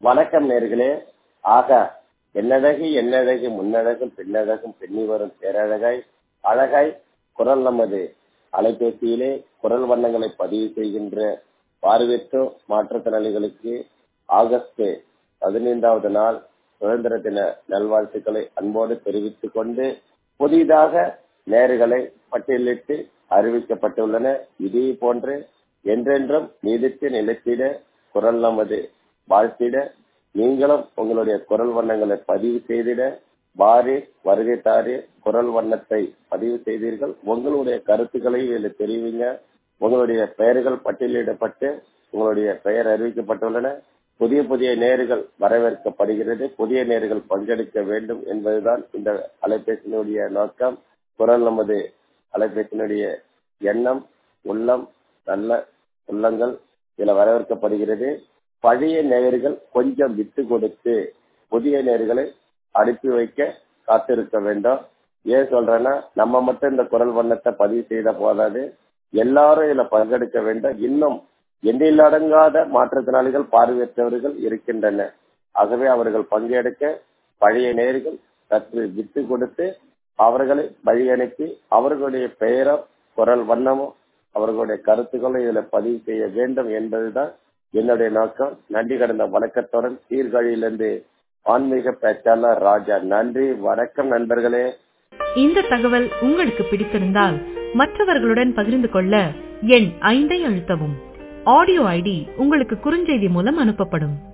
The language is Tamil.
வணக்கம் நேர்களே ஆகா என்னழகு என்னழகு முன்னழகும் பின்னழகும் பெண்ணி வரும் பேரழகாய் அழகாய் குரல் நமது அலைபேசியிலே குரல் வண்ணங்களை பதிவு செய்கின்ற பார்வையற்றோர் மாற்றுத்திறனாளிகளுக்கு ஆகஸ்ட் பதினைந்தாவது நாள் சுதந்திர தின நல்வாழ்த்துக்களை அன்போடு தெரிவித்துக் கொண்டு புதிதாக நேர்களை பட்டியலிட்டு அறிவிக்கப்பட்டுள்ளன இதே போன்று என்றென்றும் நீடித்து நிலைத்திட குரல் நமது வாழ்த்திட நீங்களும் உங்களுடைய குரல் வண்ணங்களை பதிவு செய்திட வாரி வருகை தாரி குரல் வண்ணத்தை பதிவு செய்தீர்கள் உங்களுடைய கருத்துக்களை இதில் தெரிவிங்க உங்களுடைய பெயர்கள் பட்டியலிடப்பட்டு உங்களுடைய பெயர் அறிவிக்கப்பட்டுள்ளன புதிய புதிய நேர்கள் வரவேற்கப்படுகிறது புதிய நேர்கள் பங்கெடுக்க வேண்டும் என்பதுதான் இந்த அலைபேசியினுடைய நோக்கம் குரல் நமது அலைபேசியினுடைய எண்ணம் உள்ளம் நல்ல உள்ளங்கள் இதுல வரவேற்கப்படுகிறது பழைய நேயர்கள் கொஞ்சம் விட்டு கொடுத்து புதிய நேர்களை அனுப்பி வைக்க காத்திருக்க வேண்டும் ஏன் சொல்றேன்னா நம்ம மட்டும் இந்த குரல் வண்ணத்தை பதிவு செய்த போதாது எல்லாரும் இதுல பங்கெடுக்க வேண்டும் இன்னும் எண்ணிலடங்காத மாற்றுத்திறனாளிகள் பார்வையற்றவர்கள் இருக்கின்றனர் ஆகவே அவர்கள் பங்கெடுக்க பழைய நேர்கள் சற்று விட்டு கொடுத்து அவர்களை வழி அனுப்பி அவர்களுடைய பெயரும் குரல் வண்ணமும் அவர்களுடைய கருத்துக்களை இதுல பதிவு செய்ய வேண்டும் என்பதுதான் என்னுடைய நோக்கம் நன்றி கடந்த வணக்கத்துடன் சீர்காழியிலிருந்து ஆன்மீக பேச்சாளர் ராஜா நன்றி வணக்கம் நண்பர்களே இந்த தகவல் உங்களுக்கு பிடித்திருந்தால் மற்றவர்களுடன் பகிர்ந்து கொள்ள எண் ஐந்தை அழுத்தவும் ஆடியோ ஐடி உங்களுக்கு குறுஞ்செய்தி மூலம் அனுப்பப்படும்